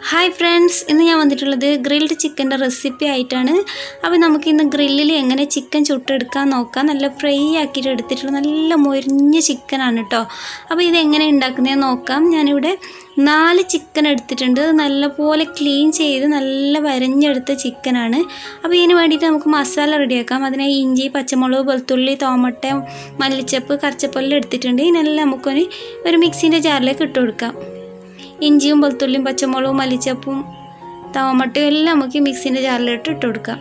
hi friends ഇന്ന് ഞാൻ വന്നിട്ടുള്ളത് ഗ്രിൽഡ് ചിക്കൻ്റെ റെസിപ്പി ആയിട്ടാണ് അപ്പോൾ നമുക്ക് ഇന്ന് ഗ്രില്ലിൽ എങ്ങനെ ചിക്കൻ ചുട്ടെടുക്കാൻ നോക്കാം നല്ല ഫ്രൈ ആക്കിയിട്ട് എടുത്തിട്ടുള്ള നല്ല മൊരിഞ്ഞ ചിക്കനാണ് കേട്ടോ അപ്പോൾ ഇത് എങ്ങനെ ഉണ്ടാക്കുന്നതെന്ന് നോക്കാം ഞാനിവിടെ നാല് ചിക്കൻ എടുത്തിട്ടുണ്ട് നല്ലപോലെ ക്ലീൻ ചെയ്ത് നല്ല വരഞ്ഞെടുത്ത ചിക്കനാണ് അപ്പോൾ ഇതിന് വേണ്ടിയിട്ട് നമുക്ക് മസാല റെഡിയാക്കാം അതിനായി ഇഞ്ചി പച്ചമുളക് വെളുത്തുള്ളി തോമട്ട മല്ലിച്ചപ്പ് കറച്ചപ്പെല്ലാം എടുത്തിട്ടുണ്ട് ഇതിനെല്ലാം നമുക്കൊരു ഒരു മിക്സിൻ്റെ ജാറിലേക്ക് ഇട്ട് കൊടുക്കാം ഇഞ്ചിയും വെളുത്തുള്ളിയും പച്ചമുളകും മല്ലിച്ചപ്പും ടോമട്ടയും എല്ലാം നമുക്ക് മിക്സിൻ്റെ ജാറിലിട്ട് ഇട്ട് കൊടുക്കാം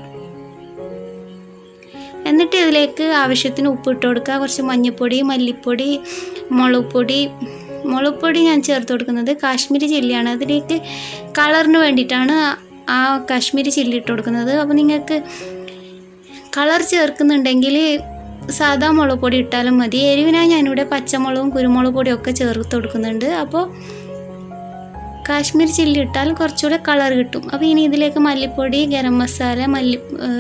എന്നിട്ട് ഇതിലേക്ക് ആവശ്യത്തിന് ഉപ്പ് ഇട്ട് കൊടുക്കുക കുറച്ച് മഞ്ഞൾപ്പൊടി മല്ലിപ്പൊടി മുളക് പൊടി മുളക് പൊടി ഞാൻ ചേർത്ത് കൊടുക്കുന്നത് കാശ്മീരി ചില്ലിയാണ് അതിലേക്ക് കളറിന് വേണ്ടിയിട്ടാണ് ആ കാശ്മീരി ചില്ലി ഇട്ട് കൊടുക്കുന്നത് അപ്പോൾ നിങ്ങൾക്ക് കളർ ചേർക്കുന്നുണ്ടെങ്കിൽ സാധാ മുളക് പൊടി ഇട്ടാലും മതി എരിവിനായി ഞാനിവിടെ പച്ചമുളകും കുരുമുളക് പൊടിയും ഒക്കെ ചേർത്ത് കൊടുക്കുന്നുണ്ട് അപ്പോൾ കാശ്മീർ ചില്ലി ഇട്ടാൽ കുറച്ചുകൂടെ കളർ കിട്ടും അപ്പോൾ ഇനി ഇതിലേക്ക് മല്ലിപ്പൊടി ഗരം മസാല മല്ലി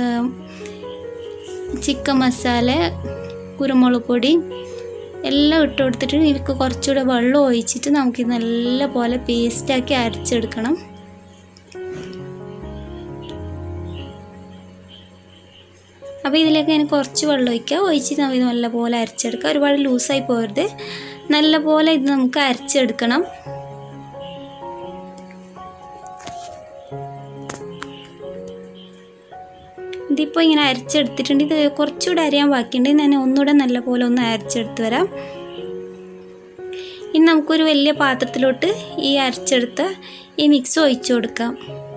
ചിക്കൻ മസാല കുരുമുളക് പൊടി എല്ലാം ഇട്ട് കൊടുത്തിട്ട് ഇതിലേക്ക് കുറച്ചുകൂടെ വെള്ളം ഒഴിച്ചിട്ട് നമുക്ക് നല്ല പോലെ പേസ്റ്റാക്കി അരച്ചെടുക്കണം അപ്പോൾ ഇതിലേക്ക് ഞാൻ കുറച്ച് വെള്ളം ഒഴിക്കുക ഒഴിച്ചിട്ട് നമുക്ക് ഇത് നല്ലപോലെ അരച്ചെടുക്കുക ഒരുപാട് ലൂസായി പോകരുത് നല്ലപോലെ ഇത് നമുക്ക് അരച്ചെടുക്കണം ഇതിപ്പോൾ ഇങ്ങനെ അരച്ചെടുത്തിട്ടുണ്ട് ഇത് കുറച്ചുകൂടെ അരിയാൻ ബാക്കിയുണ്ട് ഞാൻ ഒന്നുകൂടെ നല്ല പോലെ ഒന്ന് അരച്ചെടുത്ത് വരാം ഇനി നമുക്കൊരു വലിയ പാത്രത്തിലോട്ട് ഈ അരച്ചെടുത്ത ഈ മിക്സ് ഒഴിച്ചു കൊടുക്കാം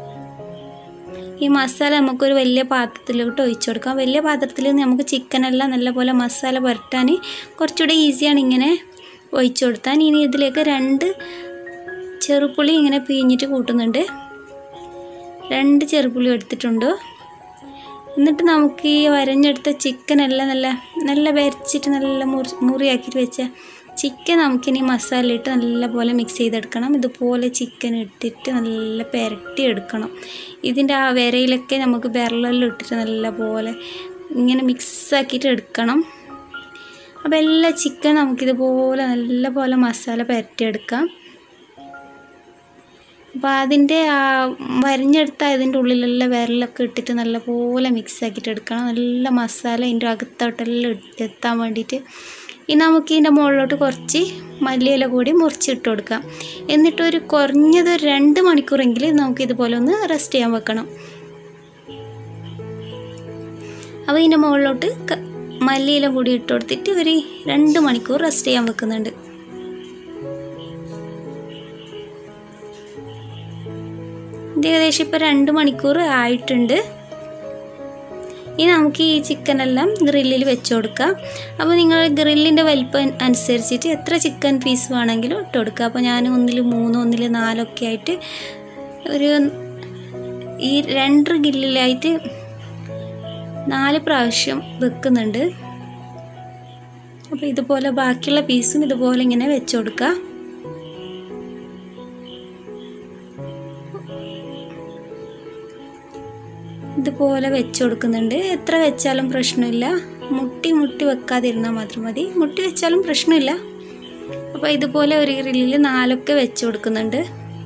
ഈ മസാല നമുക്കൊരു വലിയ പാത്രത്തിലോട്ട് ഒഴിച്ചു കൊടുക്കാം വലിയ പാത്രത്തിൽ നമുക്ക് ചിക്കനെല്ലാം നല്ലപോലെ മസാല പുരട്ടാൻ കുറച്ചുകൂടെ ഈസിയാണ് ഇങ്ങനെ ഒഴിച്ചു കൊടുത്താൽ ഇനി ഇതിലേക്ക് രണ്ട് ചെറുപ്പുളി ഇങ്ങനെ പിഴിഞ്ഞിട്ട് കൂട്ടുന്നുണ്ട് രണ്ട് ചെറുപ്പുളി എടുത്തിട്ടുണ്ട് എന്നിട്ട് നമുക്ക് ഈ വരഞ്ഞെടുത്ത ചിക്കനെല്ലാം നല്ല നല്ല വരച്ചിട്ട് നല്ല മുറി മുറിയാക്കിയിട്ട് വെച്ച ചിക്കൻ നമുക്കിനി മസാല ഇട്ട് നല്ല പോലെ മിക്സ് ചെയ്തെടുക്കണം ഇതുപോലെ ചിക്കൻ ഇട്ടിട്ട് നല്ല പുരട്ടി എടുക്കണം ഇതിൻ്റെ ആ വിരയിലൊക്കെ നമുക്ക് വിരലെല്ലാം ഇട്ടിട്ട് നല്ല പോലെ ഇങ്ങനെ മിക്സാക്കിയിട്ട് എടുക്കണം അപ്പോൾ എല്ലാ ചിക്കൻ നമുക്കിതുപോലെ നല്ല പോലെ മസാല പുരട്ടിയെടുക്കാം അപ്പോൾ അതിൻ്റെ ആ വരഞ്ഞെടുത്ത അതിൻ്റെ ഉള്ളിലുള്ള വിരലൊക്കെ ഇട്ടിട്ട് നല്ലപോലെ മിക്സ് ആക്കിയിട്ട് എടുക്കണം നല്ല മസാല അതിൻ്റെ അകത്തോട്ടെല്ലാം എത്താൻ വേണ്ടിയിട്ട് ഇനി നമുക്ക് ഇതിൻ്റെ മുകളിലോട്ട് കുറച്ച് മല്ലിയില കൂടി മുറിച്ചിട്ട് കൊടുക്കാം എന്നിട്ട് ഒരു കുറഞ്ഞത് ഒരു രണ്ട് മണിക്കൂറെങ്കിലും നമുക്ക് ഇതുപോലെ ഒന്ന് റെസ്റ്റ് ചെയ്യാൻ വെക്കണം അപ്പോൾ ഇതിൻ്റെ മുകളിലോട്ട് മല്ലിയില കൂടി ഇട്ട് കൊടുത്തിട്ട് ഒരു രണ്ട് മണിക്കൂർ റെസ്റ്റ് ചെയ്യാൻ വെക്കുന്നുണ്ട് ഇത് ഏകദേശം ഇപ്പോൾ രണ്ട് മണിക്കൂർ ആയിട്ടുണ്ട് ഇനി നമുക്ക് ഈ ചിക്കനെല്ലാം ഗ്രില്ലിൽ വെച്ച് കൊടുക്കാം അപ്പോൾ നിങ്ങൾ ഗ്രില്ലിൻ്റെ വലിപ്പം അനുസരിച്ചിട്ട് എത്ര ചിക്കൻ പീസ് വേണമെങ്കിലും ഇട്ട് കൊടുക്കുക അപ്പോൾ ഞാൻ ഒന്നിൽ മൂന്ന് ഒന്നിൽ നാലൊക്കെ ആയിട്ട് ഒരു ഈ രണ്ട് ഗ്രില്ലിലായിട്ട് നാല് പ്രാവശ്യം വെക്കുന്നുണ്ട് അപ്പോൾ ഇതുപോലെ ബാക്കിയുള്ള പീസും ഇതുപോലെ ഇങ്ങനെ വെച്ച് കൊടുക്കുക ഇതുപോലെ വെച്ച് കൊടുക്കുന്നുണ്ട് എത്ര വെച്ചാലും പ്രശ്നമില്ല മുട്ടി മുട്ടി വെക്കാതിരുന്നാൽ മാത്രം മതി മുട്ടി വെച്ചാലും പ്രശ്നമില്ല അപ്പോൾ ഇതുപോലെ ഒരു ഗ്രില്ലിൽ നാലൊക്കെ വെച്ച് കൊടുക്കുന്നുണ്ട്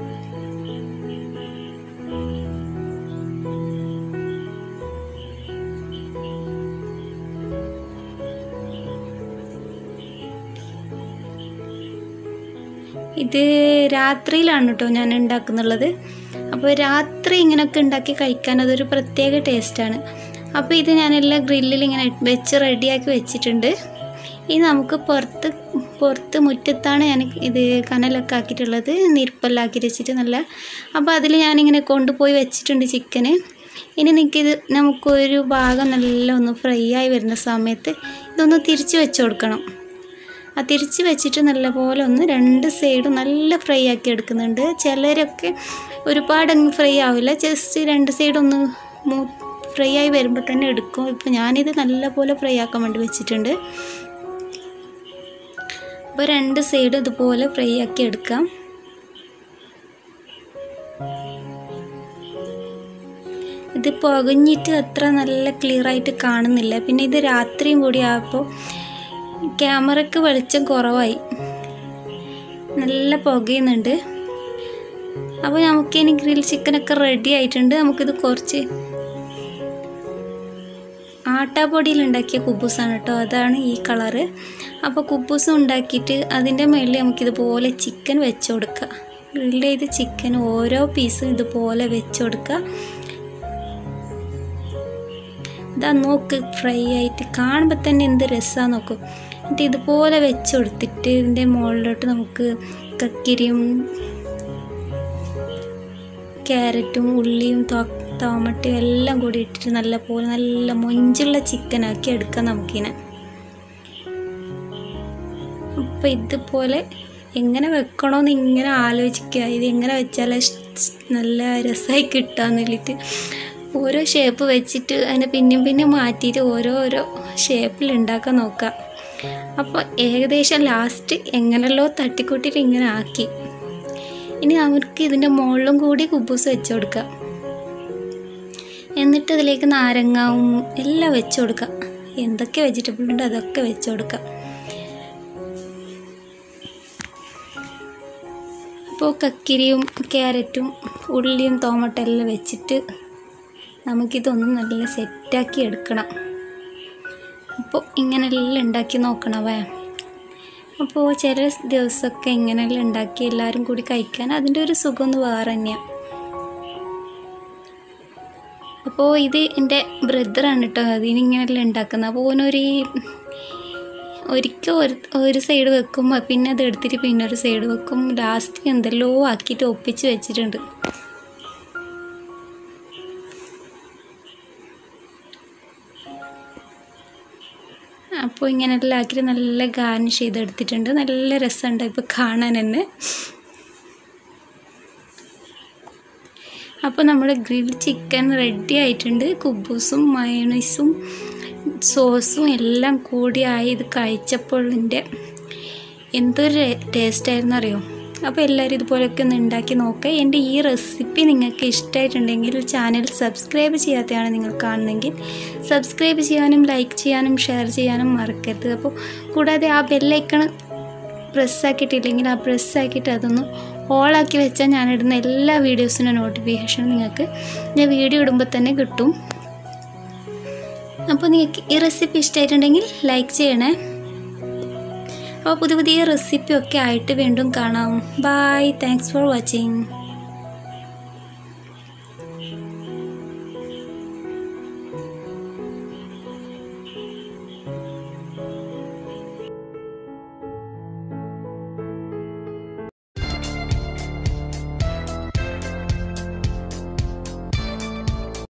ഇത് രാത്രിയിലാണ് കേട്ടോ ഞാൻ ഉണ്ടാക്കുന്നുള്ളത് അപ്പോൾ രാത്രി ഇങ്ങനെയൊക്കെ ഉണ്ടാക്കി കഴിക്കാൻ അതൊരു പ്രത്യേക ടേസ്റ്റാണ് അപ്പോൾ ഇത് ഞാനെല്ലാം ഗ്രില്ലിൽ ഇങ്ങനെ വെച്ച് റെഡിയാക്കി വെച്ചിട്ടുണ്ട് ഇനി നമുക്ക് പുറത്ത് പുറത്ത് മുറ്റത്താണ് ഞാൻ ഇത് കനലൊക്കെ ആക്കിയിട്ടുള്ളത് നിരപ്പെല്ലാം ആക്കി വെച്ചിട്ട് നല്ല അപ്പോൾ അതിൽ ഞാനിങ്ങനെ കൊണ്ടുപോയി വെച്ചിട്ടുണ്ട് ചിക്കന് ഇനി നിൽക്കിത് നമുക്കൊരു ഭാഗം നല്ല ഒന്ന് ഫ്രൈ ആയി വരുന്ന സമയത്ത് ഇതൊന്ന് തിരിച്ച് വെച്ച് കൊടുക്കണം ആ തിരിച്ച് വെച്ചിട്ട് നല്ലപോലെ ഒന്ന് രണ്ട് സൈഡും നല്ല ഫ്രൈ ആക്കി എടുക്കുന്നുണ്ട് ചിലരൊക്കെ ഒരുപാടങ്ങ് ഫ്രൈ ആവില്ല ജസ്റ്റ് രണ്ട് സൈഡൊന്ന് മൂ ഫ്രൈ ആയി വരുമ്പോൾ തന്നെ എടുക്കും ഇപ്പോൾ ഞാനിത് നല്ലപോലെ ഫ്രൈ ആക്കാൻ വേണ്ടി വെച്ചിട്ടുണ്ട് അപ്പോൾ രണ്ട് സൈഡ് ഇതുപോലെ ഫ്രൈ ആക്കി എടുക്കാം ഇത് പുകഞ്ഞിട്ട് അത്ര നല്ല ക്ലിയർ ആയിട്ട് കാണുന്നില്ല പിന്നെ ഇത് രാത്രിയും കൂടി ആയപ്പോൾ ക്യാമറയ്ക്ക് വെളിച്ചം കുറവായി നല്ല പുകയുന്നുണ്ട് അപ്പോൾ നമുക്ക് ഇനി ഗ്രിൽ ചിക്കനൊക്കെ റെഡി ആയിട്ടുണ്ട് നമുക്കിത് കുറച്ച് ആട്ടാപ്പൊടിയിൽ ഉണ്ടാക്കിയ കുബൂസാണ് കേട്ടോ അതാണ് ഈ കളറ് അപ്പോൾ കുബൂസ് ഉണ്ടാക്കിയിട്ട് അതിൻ്റെ മുകളിൽ നമുക്കിതുപോലെ ചിക്കൻ വെച്ച് കൊടുക്കുക ഗ്രിൽ ചെയ്ത് ചിക്കൻ ഓരോ പീസും ഇതുപോലെ വെച്ച് കൊടുക്കുക ഇതാ നോക്ക് ഫ്രൈ ആയിട്ട് കാണുമ്പോൾ തന്നെ എന്ത് രസമാണ് നോക്കും എന്നിട്ട് ഇതുപോലെ വെച്ച് കൊടുത്തിട്ട് ഇതിൻ്റെ മുകളിലോട്ട് നമുക്ക് കക്കിരിയും ക്യാരറ്റും ഉള്ളിയും തോമട്ടയും എല്ലാം കൂടി ഇട്ടിട്ട് നല്ല പോലെ നല്ല മൊഞ്ചുള്ള ചിക്കനാക്കി എടുക്കാം നമുക്കിനെ അപ്പം ഇതുപോലെ എങ്ങനെ വെക്കണമെന്ന് ഇങ്ങനെ ആലോചിക്കുക ഇത് എങ്ങനെ വെച്ചാൽ നല്ല രസമായി കിട്ടാന്ന് വേണ്ടിയിട്ട് ഓരോ ഷേപ്പ് വെച്ചിട്ട് അതിനെ പിന്നെയും പിന്നെയും മാറ്റിയിട്ട് ഓരോ ഓരോ ഷേപ്പിൽ ഉണ്ടാക്കാൻ നോക്കാം അപ്പോൾ ഏകദേശം ലാസ്റ്റ് എങ്ങനെയല്ലോ തട്ടിക്കൂട്ടിയിട്ട് ഇങ്ങനെ ആക്കി ഇനി അവർക്ക് ഇതിൻ്റെ മുകളിലും കൂടി കുബൂസ് വെച്ച് കൊടുക്കാം എന്നിട്ട് അതിലേക്ക് നാരങ്ങാവും എല്ലാം വെച്ച് കൊടുക്കാം എന്തൊക്കെ വെജിറ്റബിൾ ഉണ്ട് അതൊക്കെ വെച്ച് കൊടുക്കാം അപ്പോൾ കക്കിരിയും ക്യാരറ്റും ഉള്ളിയും ടൊമാറ്റോ എല്ലാം വെച്ചിട്ട് നമുക്കിതൊന്ന് നല്ല സെറ്റാക്കി എടുക്കണം അപ്പോൾ ഇങ്ങനെയെല്ലാം ഉണ്ടാക്കി നോക്കണവേ അപ്പോൾ ചില ദിവസമൊക്കെ ഇങ്ങനെയെല്ലാം ഉണ്ടാക്കി എല്ലാവരും കൂടി കഴിക്കാൻ അതിൻ്റെ ഒരു സുഖം ഒന്ന് വേറെ തന്നെയാണ് അപ്പോൾ ഇത് എൻ്റെ ബ്രദറാണ് കേട്ടോ അതിനിങ്ങനെയെല്ലാം ഉണ്ടാക്കുന്നത് അപ്പോൾ ഓനൊരു ഒരിക്കൽ ഒരു ഒരു സൈഡ് വെക്കും പിന്നെ അത് എടുത്തിട്ട് പിന്നെ ഒരു സൈഡ് വെക്കും ലാസ്റ്റ് എന്തെല്ലോ ആക്കിയിട്ട് ഒപ്പിച്ച് വെച്ചിട്ടുണ്ട് അപ്പോൾ ഇങ്ങനെയെല്ലാം ആക്കിയിട്ട് നല്ല ഗാർണിഷ് ചെയ്തെടുത്തിട്ടുണ്ട് നല്ല രസമുണ്ട് ഇപ്പോൾ കാണാൻ തന്നെ അപ്പോൾ നമ്മുടെ ഗ്രിൽ ചിക്കൻ റെഡി ആയിട്ടുണ്ട് കുബൂസും മയണൈസും സോസും എല്ലാം കൂടിയായി ഇത് കഴിച്ചപ്പോൾ എൻ്റെ എന്തൊരു ടേസ്റ്റായിരുന്നു അറിയോ അപ്പോൾ എല്ലാവരും ഇതുപോലെയൊക്കെ ഒന്ന് ഉണ്ടാക്കി നോക്കുക എൻ്റെ ഈ റെസിപ്പി നിങ്ങൾക്ക് ഇഷ്ടമായിട്ടുണ്ടെങ്കിൽ ചാനൽ സബ്സ്ക്രൈബ് ചെയ്യാത്തതാണ് നിങ്ങൾ കാണുന്നെങ്കിൽ സബ്സ്ക്രൈബ് ചെയ്യാനും ലൈക്ക് ചെയ്യാനും ഷെയർ ചെയ്യാനും മറക്കരുത് അപ്പോൾ കൂടാതെ ആ ബെല്ലൈക്കൺ പ്രസ്സാക്കിയിട്ടില്ലെങ്കിൽ ആ പ്രസ്സാക്കിയിട്ട് അതൊന്ന് ഓളാക്കി വെച്ചാൽ ഞാനിടുന്ന എല്ലാ വീഡിയോസിൻ്റെ നോട്ടിഫിക്കേഷൻ നിങ്ങൾക്ക് ഞാൻ വീഡിയോ ഇടുമ്പോൾ തന്നെ കിട്ടും അപ്പോൾ നിങ്ങൾക്ക് ഈ റെസിപ്പി ഇഷ്ടമായിട്ടുണ്ടെങ്കിൽ ലൈക്ക് ചെയ്യണേ അപ്പോൾ പുതിയ പുതിയ റെസിപ്പി ഒക്കെ ആയിട്ട് വീണ്ടും കാണാം ബൈ താങ്ക്സ് ഫോർ വാച്ചിങ്